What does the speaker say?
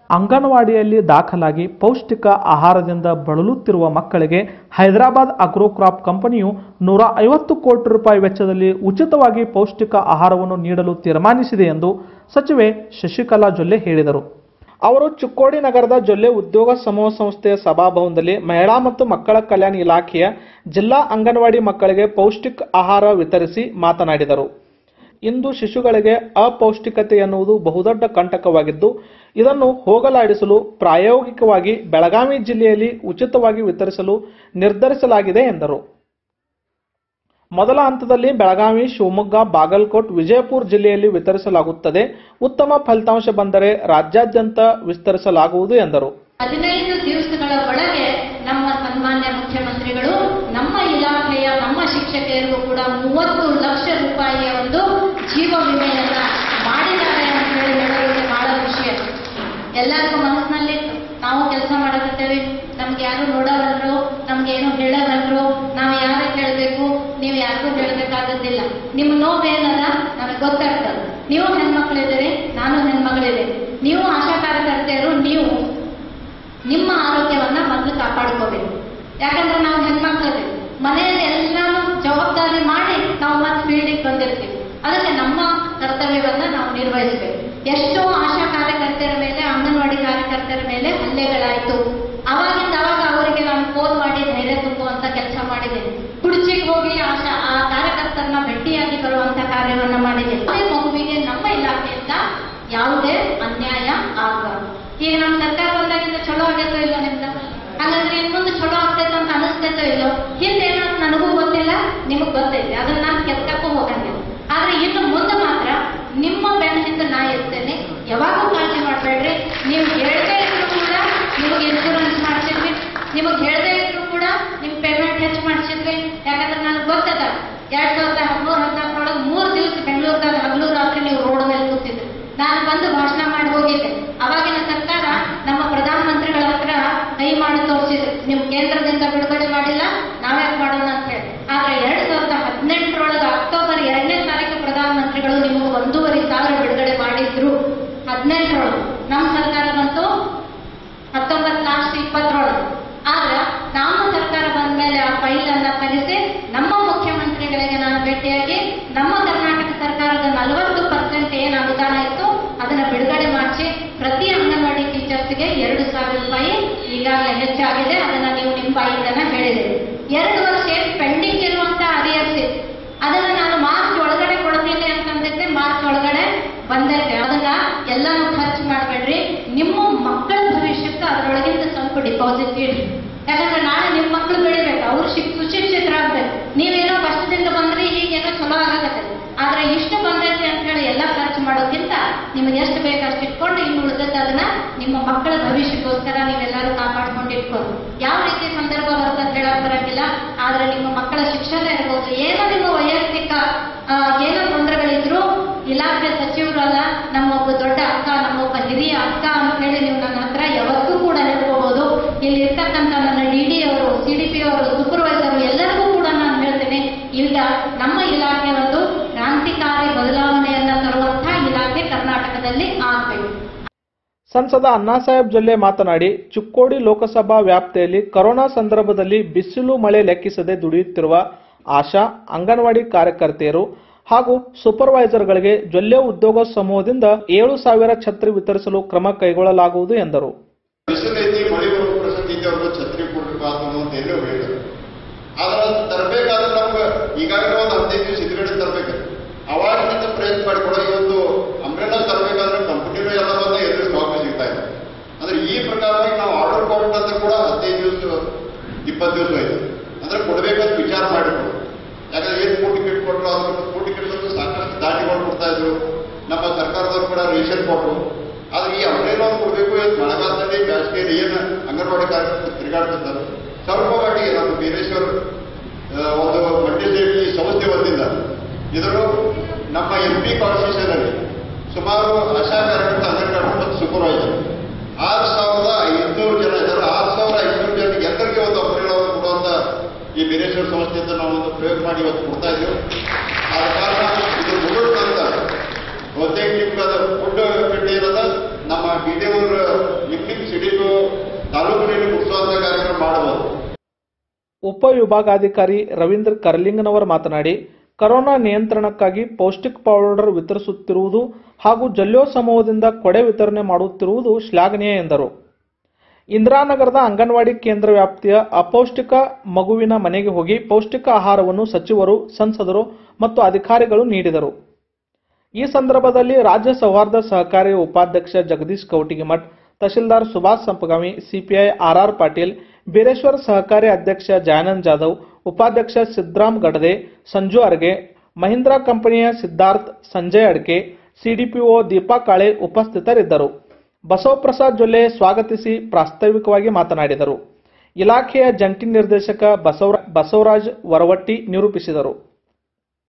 ಅಂಗನವಾಡಿಯಲ್ಲಿ ದಾಖಲಾಗಿ ಪೌಷ್ಟಿಕ ಆಹಾರದಿಂದ ಬಳಲುತ್ತಿರುವ ಮಕ್ಕಳಿಗೆ ಹೈದರಾಬಾದ್ ಅಗ್ರೋ ಕ್ರಾಪ್ ಕಂಪನಿಯು ನೂರ ಐವತ್ತು ಕೋಟಿ ರೂಪಾಯಿ ವೆಚ್ಚದಲ್ಲಿ ಉಚಿತವಾಗಿ ಪೌಷ್ಟಿಕ ಆಹಾರವನ್ನು ನೀಡಲು ತೀರ್ಮಾನಿಸಿದೆ ಎಂದು ಸಚಿವೆ ಶಶಿಕಲಾ ಜೊಲ್ಲೆ ಹೇಳಿದರು ಅವರು ಚಿಕ್ಕೋಡಿ ನಗರದ ಜೊಲ್ಲೆ ಉದ್ಯೋಗ ಸಮೂಹ ಸಂಸ್ಥೆಯ ಸಭಾಭವನದಲ್ಲಿ ಮಹಿಳಾ ಮತ್ತು ಮಕ್ಕಳ ಕಲ್ಯಾಣ ಇಲಾಖೆಯ ಜಿಲ್ಲಾ ಅಂಗನವಾಡಿ ಮಕ್ಕಳಿಗೆ ಪೌಷ್ಟಿಕ ಆಹಾರ ವಿತರಿಸಿ ಮಾತನಾಡಿದರು ಇಂದು ಶಿಶುಗಳಿಗೆ ಅಪೌಷ್ಟಿಕತೆ ಎನ್ನುವುದು ಬಹುದೊಡ್ಡ ಕಂಟಕವಾಗಿದ್ದು ಇದನ್ನು ಹೋಗಲಾಡಿಸಲು ಪ್ರಾಯೋಗಿಕವಾಗಿ ಬೆಳಗಾವಿ ಜಿಲ್ಲೆಯಲ್ಲಿ ಉಚಿತವಾಗಿ ವಿತರಿಸಲು ನಿರ್ಧರಿಸಲಾಗಿದೆ ಎಂದರು ಮೊದಲ ಹಂತದಲ್ಲಿ ಬೆಳಗಾವಿ ಶಿವಮೊಗ್ಗ ಬಾಗಲಕೋಟ್ ವಿಜಯಪುರ ಜಿಲ್ಲೆಯಲ್ಲಿ ವಿತರಿಸಲಾಗುತ್ತದೆ ಉತ್ತಮ ಫಲಿತಾಂಶ ಬಂದರೆ ರಾಜ್ಯಾದ್ಯಂತ ವಿಸ್ತರಿಸಲಾಗುವುದು ಎಂದರು ಹದಿನೈದು ದಿವಸಗಳ ಒಳಗೆ ನಮ್ಮ ಸನ್ಮಾನ್ಯ ಮುಖ್ಯಮಂತ್ರಿಗಳು ನಮ್ಮ ಇಲಾಖೆಯ ನಮ್ಮ ಶಿಕ್ಷಕಿಯರಿಗೂ ಕೂಡ ಮೂವತ್ತು ಲಕ್ಷ ರೂಪಾಯಿಯ ಒಂದು ಜೀವ ವಿಮೆಯನ್ನ ಮಾಡಿದ್ದಾರೆ ಅಂತ ಹೇಳಿ ಹೇಳೋದಕ್ಕೆ ಬಹಳ ಖುಷಿ ಆಯ್ತು ಎಲ್ಲರಿಗೂ ಮನಸ್ಸಿನಲ್ಲಿ ನಾವು ಕೆಲಸ ಮಾಡಕತ್ತೇವೆ ನಮ್ಗೆ ಯಾರು ನೋಡೋರಲ್ರು ನಮ್ಗೆ ಏನು ಹೇಳೋರಲ್ರು ನಾವು ಯಾರೇ ಕೇಳಬೇಕು ನೀವು ಯಾರಿಗೂ ಹೇಳಬೇಕಾಗದ್ದಿಲ್ಲ ನಿಮ್ಮ ನೋವೇನದ ನಮಗೆ ಗೊತ್ತಾಗ್ತದೆ ನೀವು ಹೆಣ್ಮಕ್ಳಿದ್ದೀರಿ ನಾನು ಹೆಣ್ಮಗಳಿದ್ದೀನಿ ನೀವು ಆಶಾ ಕಾರ್ಯಕರ್ತೆಯರು ನೀವು ನಿಮ್ಮ ಆರೋಗ್ಯವನ್ನ ಮೊದಲು ಕಾಪಾಡ್ಕೋಬೇಕು ಯಾಕಂದ್ರೆ ನಾವು ಹೆಣ್ಮಕ್ಳಿದೆ ಮನೆಯಲ್ಲಿ ಎಲ್ಲಾನು ಜವಾಬ್ದಾರಿ ಮಾಡಿ ನಾವು ಮತ್ತೆ ಫೀಲ್ಡಿಗೆ ಬಂದಿರ್ತೀವಿ ಅದಕ್ಕೆ ನಮ್ಮ ಕರ್ತವ್ಯವನ್ನ ನಾವು ನಿರ್ವಹಿಸಬೇಕು ಎಷ್ಟೋ ಆಶಾ ಕಾರ್ಯಕರ್ತರ ಮೇಲೆ ಅಂಗನವಾಡಿ ಕಾರ್ಯಕರ್ತರ ಮೇಲೆ ಹಲ್ಲೆಗಳಾಯ್ತು ಅವಾಗಿಂದ ಅವಾಗ ಅವರಿಗೆ ನಾನು ಫೋನ್ ಮಾಡಿ ಧೈರ್ಯ ತುಂಬುವಂತ ಕೆಲಸ ಮಾಡಿದ್ದೇನೆ ಕುರ್ಚಿಗೆ ಹೋಗಿ ಆಶಾ ಆ ಕಾರ್ಯಕರ್ತರನ್ನ ಭೇಟಿಯಾಗಿ ಬರುವಂತ ಕಾರ್ಯವನ್ನ ಮಾಡಿದ್ದೇನೆ ಅದೇ ಮಗುವಿಗೆ ನಮ್ಮ ಇಲಾಖೆಯಿಂದ ಯಾವುದೇ ಅನ್ಯಾಯ ಆಗಬಾರ್ದು ಈಗ ನಮ್ಮ ಸರ್ಕಾರ ಬಂದಾಗಿಂದ ಚಲೋ ಆಗೈತೋ ಇಲ್ಲ ನಿಮ್ದು ಹಾಗಾದ್ರೆ ಇನ್ ಮುಂದೆ ಚಲೋ ಆಗ್ತೈತೆ ಅಂತ ಅನಿಸ್ತೈತೋ ಇಲ್ಲೋ ಹಿಂದೆ ಏನಾದ್ರು ನನಗೂ ಗೊತ್ತಿಲ್ಲ ನಿಮಗ್ ಗೊತ್ತೈತೆ ಅದನ್ನ ನಾನು ಕೆತ್ತಕ್ಕೂ ಹೋಗಂಗಿಲ್ಲ ಆದ್ರೆ ಇನ್ನು ಮುಂದೆ ಮಾತ್ರ ನಿಮ್ಮ ಬೆನ್ನ ಹಿಂದೆ ನಾ ಇರ್ತೇನೆ ಯಾವಾಗೂ ಕಾಳಜಿ ಮಾಡಬೇಡ್ರಿ ನೀವು ಹೇಳ್ದೇ ಇದ್ರು ಕೂಡ ನಿಮಗೆ ಇನ್ಶೂರೆನ್ಸ್ ಮಾಡಿಸಿದ್ವಿ ನಿಮಗೆ ಹೇಳ್ದೇ ಇದ್ರು ಕೂಡ ನಿಮ್ ಪೇಮೆಂಟ್ ಹೆಚ್ಚು ಮಾಡಿಸಿದ್ವಿ ಯಾಕಂದ್ರೆ ನನಗೆ ಗೊತ್ತದ ಎರಡ್ ಸಾವಿರದ ಹದಿಮೂರು ಹದಿನಾಲ್ಕರೊಳಗೆ ಮೂರು ದಿವಸ ಬೆಂಗಳೂರದಾಗ ಹಗಲು ರಾತ್ರಿ ನೀವು ರೋಡ್ ಮೇಲೆ ಕೂತಿದ್ರಿ ನಾನು ಬಂದು ಭಾಷಣ ಮಾಡಿ ಹೋಗಿದ್ದೆ ಅವಾಗಿನ ಸರ್ಕಾರ ನಮ್ಮ ಪ್ರಧಾನಮಂತ್ರಿಗಳ ಹತ್ರ ಕೈ ಮಾಡಿ ತೋರಿಸಿದ್ರು ನೀವು ಕೇಂದ್ರದಿಂದ ಬಿಡುಗಡೆ ಮಾಡಿಲ್ಲ ನಾವ್ಯಾಕೆ ಮಾಡೋಣ ಅಂತ ಹೇಳಿ ಆದ್ರೆ ಎರಡ್ ಸಾವಿರದ ಹದಿನೆಂಟರೊಳಗೆ ಅಕ್ಟೋಬರ್ ಎರಡನೇ ತಾರೀಕು ಪ್ರಧಾನಮಂತ್ರಿಗಳು ನಿಮಗೆ ಒಂದೂವರೆ ಸಾವಿರ ಬಿಡುಗಡೆ ಮಾಡಿದ್ರು ಹದಿನೆಂಟರೊಳಗೆ ನಮ್ಮ ಸರ್ಕಾರ ಬಂತು ಹತ್ತೊಂಬತ್ತು ಲಾಸ್ಟ್ ಇಪ್ಪತ್ತರೊಳಗೆ ಆದ್ರೆ ನಮ್ಮ ಸರ್ಕಾರ ಬಂದ ಮೇಲೆ ಆ ಫೈಲ್ ಅನ್ನ ತೆಗೆಸಿ ನಮ್ಮ ಮುಖ್ಯಮಂತ್ರಿಗಳಿಗೆ ನಾನು ಭೇಟಿಯಾಗಿ ನಮ್ಮ ಕರ್ನಾಟಕ ಸರ್ಕಾರದ ನಲವತ್ತು ಪರ್ಸೆಂಟ್ ಏನು ಅನುದಾನ ಇತ್ತು ಅದನ್ನ ಬಿಡುಗಡೆ ಮಾಡಿಸಿ ಪ್ರತಿ ಅಂಗನವಾಡಿ ಟೀಚರ್ಸ್ಗೆ ಎರಡು ಸಾವಿರ ರೂಪಾಯಿ ಈಗಾಗಲೇ ಹೆಚ್ಚಾಗಿದೆ ಅದನ್ನ ನೀವು ನಿಮ್ಮ ಬಾಯಿಂದನ ಹೇಳಿದ್ದೀರಿ ಎರಡು ವರ್ಷ ಪೆಂಡಿಂಗ್ ಇರುವಂತ ಅರಿಯರ್ಸ್ ಅದನ್ನ ನಾನು ಮಾರ್ಚ್ ಒಳಗಡೆ ಕೊಡ್ತೀನಿ ಅಂತಂದಿದ್ದೆ ಮಾರ್ಚ್ ಒಳಗಡೆ ಬಂದೈತೆ ಅದನ್ನ ಎಲ್ಲಾನು ಖರ್ಚು ಮಾಡಬೇಡ್ರಿ ನಿಮ್ಮ ಮಕ್ಕಳ ಭವಿಷ್ಯಕ್ಕೆ ಅದರೊಳಗಿಂದ ಸ್ವಲ್ಪ ಡಿಪಾಸಿಟ್ ಇಡ್ರಿ ಯಾಕಂದ್ರೆ ನಾಳೆ ನಿಮ್ಮ ಮಕ್ಕಳು ಬೆಳಿಬೇಕು ಅವ್ರು ಶಿಕ್ ಸುಶಿಕ್ಷಿತರಾಗ್ಬೇಕು ನೀವೇನೋ ಕಷ್ಟದಿಂದ ಬಂದ್ರೆ ಈಗೇನೋ ಚಲೋ ಆಗತ್ತೆ ಆದ್ರೆ ಇಷ್ಟು ಬಂದೈತೆ ಅಂತ ಹೇಳಿ ಎಲ್ಲ ಖರ್ಚು ಮಾಡೋಕ್ಕಿಂತ ನಿಮ್ಗೆ ಎಷ್ಟು ಬೇಕು ಅಷ್ಟು ಇಟ್ಕೊಂಡು ಇನ್ನು ಉಳಿದದ್ದು ಅದನ್ನ ನಿಮ್ಮ ಮಕ್ಕಳ ಭವಿಷ್ಯಕ್ಕೋಸ್ಕರ ನೀವೆಲ್ಲರೂ ಕಾಪಾಡ್ಕೊಂಡು ಇಟ್ಕೊಂಡು ಯಾವ ರೀತಿ ಸಂದರ್ಭ ಬರ್ತದೆ ಹೇಳಕ್ ಬರಂಗಿಲ್ಲ ಆದ್ರೆ ನಿಮ್ಮ ಮಕ್ಕಳ ಶಿಕ್ಷಣ ಇರ್ಬೋದು ಏನೋ ನಿಮ್ಮ ವೈಯಕ್ತಿಕ ಆ, ಏನೋ ತೊಂದರೆಗಳಿದ್ರು ಇಲಾಖೆ ಸಚಿವರಲ್ಲ ನಮ್ಮ ಒಬ್ಬ ದೊಡ್ಡ ಅಕ್ಕ ನಮ್ಮ ಒಬ್ಬ ಹಿರಿಯ ಅಕ್ಕ ಅಂತ ಹೇಳಿ ನೀವು ನನ್ನ ಹತ್ರ ಯಾವತ್ತೂ ಕೂಡ ಹೇಳ್ಕೋಬಹುದು ಇಲ್ಲಿ ಇರ್ತಕ್ಕಂಥ ನನ್ನ ಡಿ ಡಿ ಅವರು ಸಿ ಡಿ ಪಿ ಅವರು ಸೂಪರ್ವೈಸರ್ ಎಲ್ಲರಿಗೂ ಕೂಡ ನಾನು ಹೇಳ್ತೇನೆ ಈಗ ನಮ್ಮ ಇಲಾಖೆ ಒಂದು ಕ್ರಾಂತಿಕಾರಿ ಬದಲಾವಣೆಯನ್ನ ತರುವಂತಹ ಇಲಾಖೆ ಕರ್ನಾಟಕದಲ್ಲಿ ಆಗ್ಬೇಕು ಸಂಸದ ಅಣ್ಣಾಸಾಹೇಬ್ ಜೊಲ್ಲೆ ಮಾತನಾಡಿ ಚಿಕ್ಕೋಡಿ ಲೋಕಸಭಾ ವ್ಯಾಪ್ತಿಯಲ್ಲಿ ಕೊರೋನಾ ಸಂದರ್ಭದಲ್ಲಿ ಬಿಸಿಲು ಮಳೆ ಲೆಕ್ಕಿಸದೆ ದುಡಿಯುತ್ತಿರುವ ಆಶಾ ಅಂಗನವಾಡಿ ಕಾರ್ಯಕರ್ತೆಯರು ಹಾಗೂ ಸೂಪರ್ವೈಸರ್ಗಳಿಗೆ ಜೊಲ್ಲೆ ಉದ್ಯೋಗ ಸಮೂಹದಿಂದ ಏಳು ಸಾವಿರ ಛತ್ರಿ ವಿತರಿಸಲು ಕ್ರಮ ಕೈಗೊಳ್ಳಲಾಗುವುದು ಎಂದರು ಬಿಸಿಲು ಐತಿ ಮಳೆ ಬರೋ ಪ್ರಸಂಗ ಐತಿ ಅವ್ರಿಗೆ ಛತ್ರಿ ಕೊಡ್ಬೇಕಾತು ಅಂತ ಎಲ್ಲೋ ಹೇಳಿದ್ರು ಆದ್ರೆ ಅದು ತರಬೇಕಾದ್ರೆ ನಮ್ಗೆ ಈಗಾಗಲೇ ಒಂದು ಹದಿನೈದು ದಿವಸ ಹಿಂದ್ಗಡೆ ತರಬೇಕು ಅವಾಗಿನಿಂದ ಪ್ರಯತ್ನ ಮಾಡಿಕೊಡೋ ಈ ಒಂದು ಅಂಬ್ರೆಲಾ ತರಬೇಕಾದ್ರೆ ಕಂಪನಿನೂ ಎಲ್ಲ ಬಂದ ಎಲ್ಲರೂ ಸ್ಟಾಕ್ ಸಿಗ್ತಾ ಇದೆ ಅಂದ್ರೆ ಈ ಪ್ರಕಾರವಾಗಿ ನಾವು ಆರ್ಡರ್ ಕೊಟ್ಟಂತ ಕೂಡ ಹದಿನೈದು ದಿವಸ ಇಪ್ಪತ್ತು ದಿವಸ ಆಯ್ತು ಅಂದ್ರೆ ಕೊಡ್ಬೇಕಂತ ವಿಚಾರ ಮಾಡಿದ್ರು ಯಾಕಂದ್ರೆ ಏನ್ ಕೋಟಿ ಕಿಟ್ ಕೊಟ್ಟರು ಅದ್ರ ಕೋಟಿ ಕಿಟ್ ಸಾಕಷ್ಟು ದಾಟಿಗಳು ಕೊಡ್ತಾ ಇದ್ರು ನಮ್ಮ ಸರ್ಕಾರದವ್ರು ಕೂಡ ರೇಷನ್ ಕೊಟ್ಟರು ಆದ್ರೆ ಈ ಅಂಬ್ರೆಲಾ ಕೊಡಬೇಕು ಇವತ್ತು ಮಳೆಗಾಲದಲ್ಲಿ ಬೇಸಿಗೆಯಲ್ಲಿ ಏನು ಅಂಗನವಾಡಿ ಕಾರ್ಯಕರ್ತರು ತಿರುಗಾಡ್ತಿದ್ದಾರೆ ಸ್ವಲ್ಪ ಮಟ್ಟಿಗೆ ನಮ್ಮ ಬೀರೇಶ್ವರ್ ಆ, ಒಂದು ಮಂಡ್ಯದಲ್ಲಿ ಈ ಸಂಸ್ಥೆ ವತಿಯಿಂದ ಇದನ್ನು ನಮ್ಮ ಎಂ ಪಿ ಕಾನ್ಸ್ಟಿಟ್ಯೂಷನ್ ಅಲ್ಲಿ ಸುಮಾರು ಆಶಾ ಕಾರ್ಯಕರ್ತ ಅಂಗನವಾಡಿ ಮತ್ತು ಸೂಪರ್ವೈಸರ್ ಆರು ಸಾವಿರದ ಐದುನೂರು ಜನ ಇದ್ದಾರೆ ಆರು ಸಾವಿರ ಐದುನೂರು ಜನರಿಗೆ ಎಲ್ಲರಿಗೆ ಒಂದು ಅಂಬ್ರೆಲಾವನ್ನು ಕೊಡುವಂತ ಈ ಬೀರೇಶ್ವರ ಸಂಸ್ಥೆಯಿಂದ ನಾವು ಒಂದು ಪ್ರಯೋಗ ಮಾಡಿ ಇವತ್ತು ಕೊಡ್ತಾ ಇದ್ದೇವೆ ಆದ ಕಾರಣ ಇದು ಮುಗಿದ ನಂತರ ಬಹುತೇಕ ನಿಮ್ಗೆ ಅದು ಫುಡ್ ಕಟ್ಟಿ ಇರೋದ ನಮ್ಮ ಡಿ ಡಿ ಅವರು ತಾಲೂಕಿನಲ್ಲಿ ಮುಗಿಸುವಂತ ಕಾರ್ಯಕ್ರಮ ಮಾಡಬಹುದು ಉಪವಿಭಾಗಾಧಿಕಾರಿ ರವೀಂದ್ರ ಕರ್ಲಿಂಗನವರ್ ಮಾತನಾಡಿ ಕರೋನಾ ನಿಯಂತ್ರಣಕ್ಕಾಗಿ ಪೌಷ್ಟಿಕ್ ಪೌಡರ್ ವಿತರಿಸುತ್ತಿರುವುದು ಹಾಗೂ ಜಲ್ಯೋ ಸಮೂಹದಿಂದ ಕೊಡೆ ವಿತರಣೆ ಮಾಡುತ್ತಿರುವುದು ಶ್ಲಾಘನೀಯ ಎಂದರು ಇಂದಿರಾನಗರದ ಅಂಗನವಾಡಿ ಕೇಂದ್ರ ವ್ಯಾಪ್ತಿಯ ಅಪೌಷ್ಟಿಕ ಮಗುವಿನ ಮನೆಗೆ ಹೋಗಿ ಪೌಷ್ಟಿಕ ಆಹಾರವನ್ನು ಸಚಿವರು ಸಂಸದರು ಮತ್ತು ಅಧಿಕಾರಿಗಳು ನೀಡಿದರು ಈ ಸಂದರ್ಭದಲ್ಲಿ ರಾಜ್ಯ ಸೌಹಾರ್ದ ಸಹಕಾರಿ ಉಪಾಧ್ಯಕ್ಷ ಜಗದೀಶ್ ಕೌಟಿಗಿಮಠ್ ತಹಶೀಲ್ದಾರ್ ಸುಭಾಷ್ ಸಂಪಗಾಮಿ ಸಿಪಿಐ ಆರ್ಆರ್ ಪಾಟೀಲ್ ಬೀರೇಶ್ವರ ಸಹಕಾರಿ ಅಧ್ಯಕ್ಷ ಜಯಾನಂದ್ ಜಾಧವ್ ಉಪಾಧ್ಯಕ್ಷ ಸಿದ್ದರಾಮ್ ಗಡದೆ ಸಂಜು ಅರ್ಗೆ ಮಹೀಂದ್ರ ಕಂಪನಿಯ ಸಿದ್ಧಾರ್ಥ್ ಸಂಜಯ್ ಅಡ್ಕೆ ಸಿಡಿಪಿಒ ದೀಪಾ ಕಾಳೆ ಉಪಸ್ಥಿತರಿದ್ದರು ಬಸವಪ್ರಸಾದ್ ಜೊಲ್ಲೆ ಸ್ವಾಗತಿಸಿ ಪ್ರಾಸ್ತಾವಿಕವಾಗಿ ಮಾತನಾಡಿದರು ಇಲಾಖೆಯ ಜಂಟಿ ನಿರ್ದೇಶಕ ಬಸವರ ಬಸವರಾಜ್ ವರವಟ್ಟಿ ನಿರೂಪಿಸಿದರು